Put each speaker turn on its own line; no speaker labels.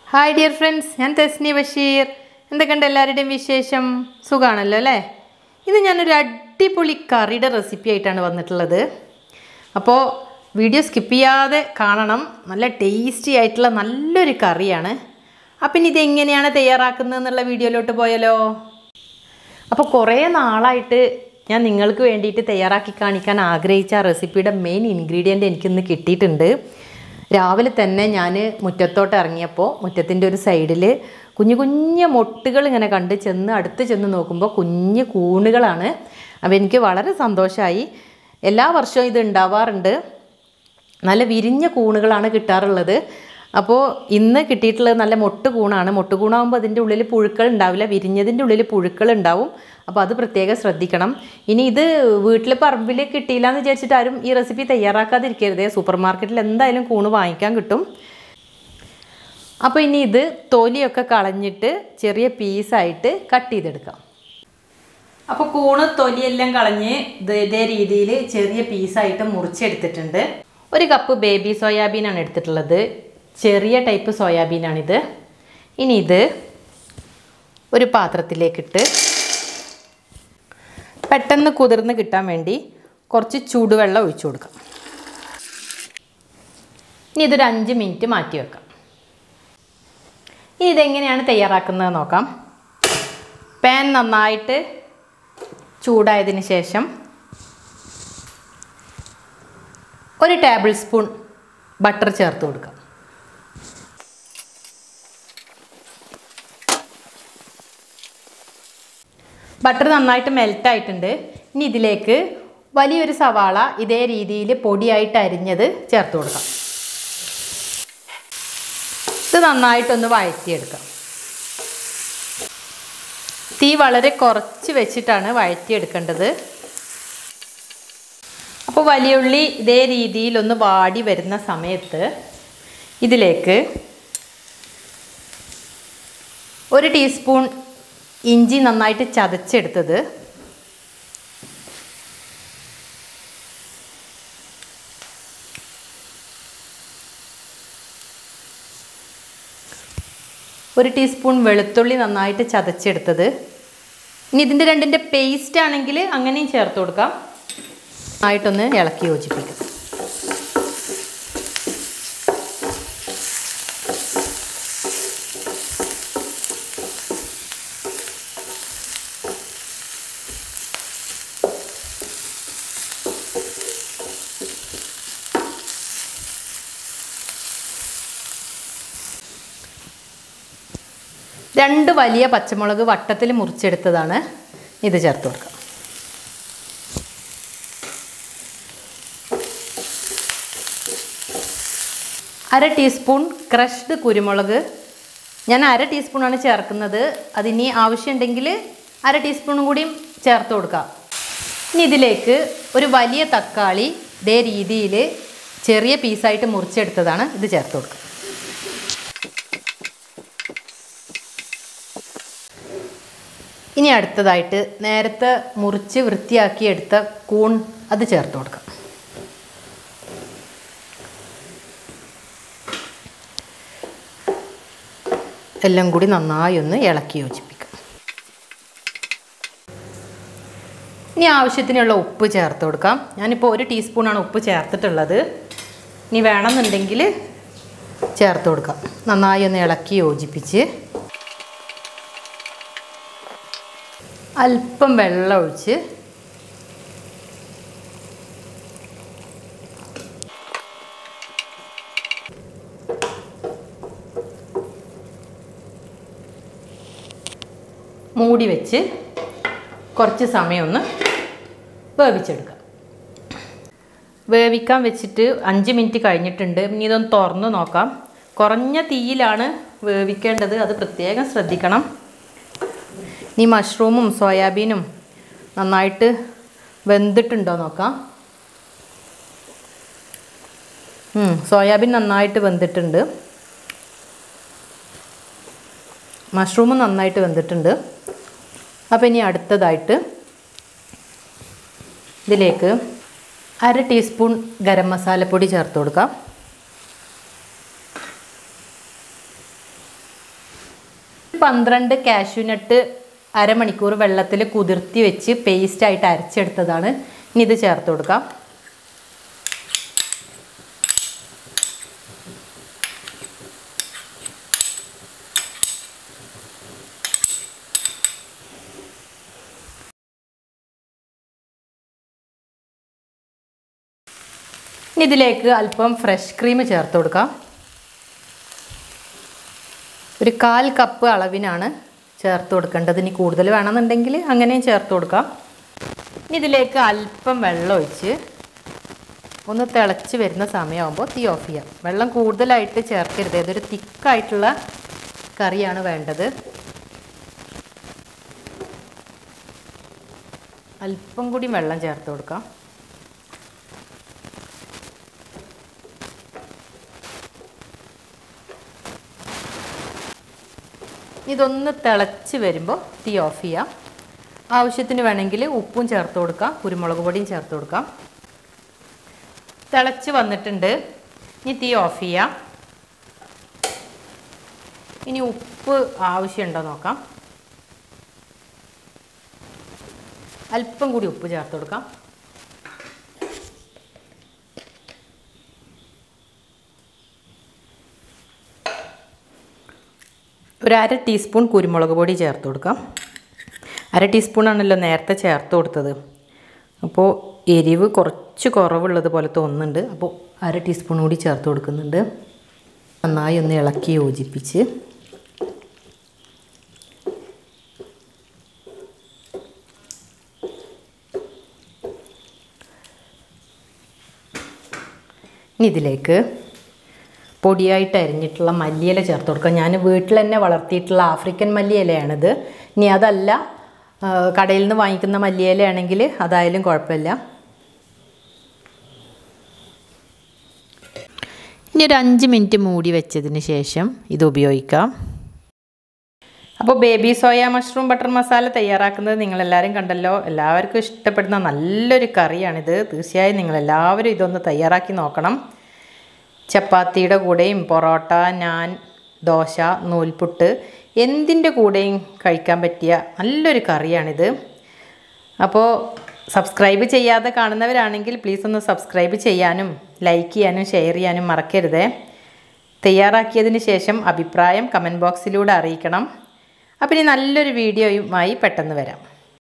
hi dear friends ഞാൻ തെസ്നി ബഷീർ എന്തൊക്കെയുണ്ട് എല്ലാവരുടെയും വിശേഷം സുഖമാണല്ലോ അല്ലേ ഇത് ഞാനൊരു അടിപൊളി കറിയുടെ റെസിപ്പി ആയിട്ടാണ് വന്നിട്ടുള്ളത് അപ്പോൾ വീഡിയോ സ്കിപ്പ് ചെയ്യാതെ കാണണം നല്ല ടേസ്റ്റി ആയിട്ടുള്ള നല്ലൊരു കറിയാണ് അപ്പം ഇനി ഇതെങ്ങനെയാണ് തയ്യാറാക്കുന്നത് എന്നുള്ള വീഡിയോയിലോട്ട് പോയാലോ അപ്പോൾ കുറേ നാളായിട്ട് ഞാൻ നിങ്ങൾക്ക് വേണ്ടിയിട്ട് തയ്യാറാക്കി കാണിക്കാൻ ആഗ്രഹിച്ച ആ റെസിപ്പിയുടെ മെയിൻ ഇൻഗ്രീഡിയൻ്റ് എനിക്കിന്ന് കിട്ടിയിട്ടുണ്ട് രാവിലെ തന്നെ ഞാൻ മുറ്റത്തോട്ട് ഇറങ്ങിയപ്പോൾ മുറ്റത്തിൻ്റെ ഒരു സൈഡിൽ കുഞ്ഞു കുഞ്ഞു മൊട്ടുകൾ ഇങ്ങനെ കണ്ട് ചെന്ന് അടുത്ത് ചെന്ന് നോക്കുമ്പോൾ കുഞ്ഞു കൂണുകളാണ് അപ്പോൾ എനിക്ക് വളരെ സന്തോഷമായി എല്ലാ വർഷവും ഇത് ഉണ്ടാവാറുണ്ട് നല്ല വിരിഞ്ഞ കൂണുകളാണ് കിട്ടാറുള്ളത് അപ്പോൾ ഇന്ന് കിട്ടിയിട്ടുള്ളത് നല്ല മൊട്ട് കൂണാണ് മൊട്ട് കൂണാകുമ്പോൾ അതിൻ്റെ ഉള്ളിൽ പുഴുക്കൾ ഉണ്ടാവില്ല വിരിഞ്ഞതിൻ്റെ ഉള്ളിൽ പുഴുക്കൾ ഉണ്ടാവും അപ്പോൾ അത് പ്രത്യേകം ശ്രദ്ധിക്കണം ഇനി ഇത് വീട്ടിൽ പറമ്പിൽ കിട്ടിയില്ല എന്ന് വിചാരിച്ചിട്ട് ആരും ഈ റെസിപ്പി തയ്യാറാക്കാതിരിക്കരുത് സൂപ്പർ മാർക്കറ്റിൽ എന്തായാലും കൂണ് വാങ്ങിക്കാൻ കിട്ടും അപ്പോൾ ഇനി ഇത് തൊലിയൊക്കെ കളഞ്ഞിട്ട് ചെറിയ പീസായിട്ട് കട്ട് ചെയ്തെടുക്കാം അപ്പോൾ കൂണ് തൊലിയെല്ലാം കളഞ്ഞ് ഇത് ഇതേ രീതിയിൽ ചെറിയ പീസായിട്ട് മുറിച്ചെടുത്തിട്ടുണ്ട് ഒരു കപ്പ് ബേബി സോയാബീനാണ് എടുത്തിട്ടുള്ളത് ചെറിയ ടൈപ്പ് സോയാബീനാണിത് ഇനി ഇത് ഒരു പാത്രത്തിലേക്കിട്ട് പെട്ടെന്ന് കുതിർന്ന് കിട്ടാൻ വേണ്ടി കുറച്ച് ചൂടുവെള്ളം ഒഴിച്ചു കൊടുക്കാം ഇനി ഇതൊരു അഞ്ച് മിനിറ്റ് മാറ്റി വെക്കാം ഇനി ഇതെങ്ങനെയാണ് തയ്യാറാക്കുന്നത് നോക്കാം പാൻ നന്നായിട്ട് ചൂടായതിന് ശേഷം ഒരു ടേബിൾ സ്പൂൺ ബട്ടർ ചേർത്ത് കൊടുക്കാം ബട്ടർ നന്നായിട്ട് മെൽറ്റായിട്ടുണ്ട് ഇനി ഇതിലേക്ക് വലിയൊരു സവാള ഇതേ രീതിയിൽ പൊടിയായിട്ട് അരിഞ്ഞത് ചേർത്ത് കൊടുക്കാം ഇത് നന്നായിട്ടൊന്ന് വഴറ്റിയെടുക്കാം തീ വളരെ കുറച്ച് വെച്ചിട്ടാണ് വഴറ്റിയെടുക്കേണ്ടത് അപ്പോൾ വലിയ ഉള്ളി ഇതേ രീതിയിൽ ഒന്ന് വാടി വരുന്ന സമയത്ത് ഇതിലേക്ക് ഒരു ടീസ്പൂൺ ഇഞ്ചി നന്നായിട്ട് ചതച്ചെടുത്തത് ഒരു ടീസ്പൂൺ വെളുത്തുള്ളി നന്നായിട്ട് ചതച്ചെടുത്തത് ഇനി ഇതിൻ്റെ രണ്ടിൻ്റെ പേസ്റ്റ് ആണെങ്കിൽ അങ്ങനെയും ചേർത്ത് കൊടുക്കാം നന്നായിട്ടൊന്ന് ഇളക്കി യോജിപ്പിക്കാം രണ്ട് വലിയ പച്ചമുളക് വട്ടത്തിൽ മുറിച്ചെടുത്തതാണ് ഇത് ചേർത്ത് കൊടുക്കുക അര ടീസ്പൂൺ ക്രഷ്ഡ് കുരുമുളക് ഞാൻ അര ടീസ്പൂണാണ് ചേർക്കുന്നത് അതിനി ആവശ്യമുണ്ടെങ്കിൽ അര ടീസ്പൂണും കൂടിയും ചേർത്ത് കൊടുക്കാം ഇനി ഇതിലേക്ക് ഒരു വലിയ തക്കാളി ഇതേ രീതിയിൽ ചെറിയ പീസായിട്ട് മുറിച്ചെടുത്തതാണ് ഇത് ചേർത്ത് കൊടുക്കുക ഇനി അടുത്തതായിട്ട് നേരത്തെ മുറിച്ച് വൃത്തിയാക്കി എടുത്ത കൂൺ അത് ചേർത്ത് കൊടുക്കാം എല്ലാം കൂടി നന്നായി ഒന്ന് ഇളക്കി യോജിപ്പിക്കാം ഇനി ആവശ്യത്തിനുള്ള ഉപ്പ് ചേർത്ത് കൊടുക്കാം ഞാനിപ്പോൾ ഒരു ടീസ്പൂണാണ് ഉപ്പ് ചേർത്തിട്ടുള്ളത് ഇനി വേണമെന്നുണ്ടെങ്കിൽ ചേർത്ത് കൊടുക്കാം നന്നായി ഒന്ന് ഇളക്കി യോജിപ്പിച്ച് അല്പം വെള്ളം ഒഴിച്ച് മൂടി വെച്ച് കുറച്ച് സമയം ഒന്ന് വേവിച്ചെടുക്കാം വേവിക്കാൻ വെച്ചിട്ട് അഞ്ച് മിനിറ്റ് കഴിഞ്ഞിട്ടുണ്ട് ഇനി ഇതൊന്ന് തുറന്ന് നോക്കാം കുറഞ്ഞ തീയിലാണ് വേവിക്കേണ്ടത് അത് പ്രത്യേകം ശ്രദ്ധിക്കണം ഇനി മഷ്റൂമും സോയാബീനും നന്നായിട്ട് വെന്തിട്ടുണ്ടോ നോക്കാം സോയാബീൻ നന്നായിട്ട് വെന്തിട്ടുണ്ട് മഷ്റൂമും നന്നായിട്ട് വെന്തിട്ടുണ്ട് അപ്പോൾ ഇനി അടുത്തതായിട്ട് ഇതിലേക്ക് അര ടീസ്പൂൺ ഗരം മസാലപ്പൊടി ചേർത്ത് കൊടുക്കാം പന്ത്രണ്ട് കാഷ്യൂനട്ട് അരമണിക്കൂർ വെള്ളത്തിൽ കുതിർത്തി വെച്ച് പേസ്റ്റായിട്ട് അരച്ചെടുത്തതാണ് ഇനി ഇത് ചേർത്ത് കൊടുക്കാം ഇനി ഇതിലേക്ക് അല്പം ഫ്രഷ് ക്രീം ചേർത്ത് കൊടുക്കാം ഒരു കാൽ കപ്പ് അളവിനാണ് ചേർത്ത് കൊടുക്കേണ്ടത് ഇനി കൂടുതൽ വേണമെന്നുണ്ടെങ്കിൽ അങ്ങനെയും ചേർത്ത് കൊടുക്കാം ഇനി ഇതിലേക്ക് അല്പം വെള്ളം ഒഴിച്ച് ഒന്ന് തിളച്ച് വരുന്ന സമയമാകുമ്പോൾ തീ ഓഫ് ചെയ്യാം വെള്ളം കൂടുതലായിട്ട് ചേർക്കരുത് ഇതൊരു തിക്കായിട്ടുള്ള കറിയാണ് വേണ്ടത് അല്പം കൂടി വെള്ളം ചേർത്ത് കൊടുക്കാം ഇതൊന്ന് തിളച്ച് വരുമ്പോൾ തീ ഓഫ് ചെയ്യാം ആവശ്യത്തിന് വേണമെങ്കിൽ ഉപ്പും ചേർത്ത് കൊടുക്കാം കുരുമുളക് പൊടിയും ചേർത്ത് കൊടുക്കാം തിളച്ച് വന്നിട്ടുണ്ട് ഇനി തീ ഓഫ് ചെയ്യാം ഇനി ഉപ്പ് ആവശ്യമുണ്ടോ നോക്കാം അല്പം കൂടി ഉപ്പ് ചേർത്ത് കൊടുക്കാം ഒരു അര ടീസ്പൂൺ കുരുമുളക് പൊടി ചേർത്ത് കൊടുക്കാം അര ടീസ്പൂണാണല്ലോ നേരത്തെ ചേർത്ത് കൊടുത്തത് അപ്പോൾ എരിവ് കുറച്ച് കുറവുള്ളത് പോലെ തോന്നുന്നുണ്ട് അപ്പോൾ അര ടീസ്പൂൺ കൂടി ചേർത്ത് കൊടുക്കുന്നുണ്ട് നന്നായി ഒന്ന് ഇളക്കി യോജിപ്പിച്ച് ഇനി ഇതിലേക്ക് പൊടിയായിട്ട് അരിഞ്ഞിട്ടുള്ള മല്ലിയില ചേർത്ത് കൊടുക്കുക ഞാൻ വീട്ടിൽ തന്നെ വളർത്തിയിട്ടുള്ള ആഫ്രിക്കൻ മല്ലിയിലയാണിത് ഇനി അതല്ല ആ, കടയിൽ നിന്ന് വാങ്ങിക്കുന്ന മല്ലിയിലയാണെങ്കിൽ അതായാലും കുഴപ്പമില്ല ഇനി ഒരു അഞ്ച് മിനിറ്റ് മൂടി വെച്ചതിന് ശേഷം ഇത് ഉപയോഗിക്കാം അപ്പോൾ baby soya mushroom butter masala തയ്യാറാക്കുന്നത് നിങ്ങളെല്ലാവരും കണ്ടല്ലോ എല്ലാവർക്കും ഇഷ്ടപ്പെടുന്ന നല്ലൊരു കറിയാണിത് തീർച്ചയായും നിങ്ങളെല്ലാവരും ഇതൊന്ന് തയ്യാറാക്കി നോക്കണം ചപ്പാത്തിയുടെ കൂടെയും പൊറോട്ട നാൻ ദോശ നൂൽപുട്ട് എന്തിൻ്റെ കൂടെയും കഴിക്കാൻ പറ്റിയ നല്ലൊരു കറിയാണിത് അപ്പോൾ സബ്സ്ക്രൈബ് ചെയ്യാതെ കാണുന്നവരാണെങ്കിൽ പ്ലീസ് ഒന്ന് സബ്സ്ക്രൈബ് ചെയ്യാനും ലൈക്ക് ചെയ്യാനും ഷെയർ ചെയ്യാനും മറക്കരുതേ തയ്യാറാക്കിയതിന് ശേഷം അഭിപ്രായം കമൻറ്റ് ബോക്സിലൂടെ അറിയിക്കണം അപ്പം ഇനി നല്ലൊരു വീഡിയോയുമായി പെട്ടെന്ന് വരാം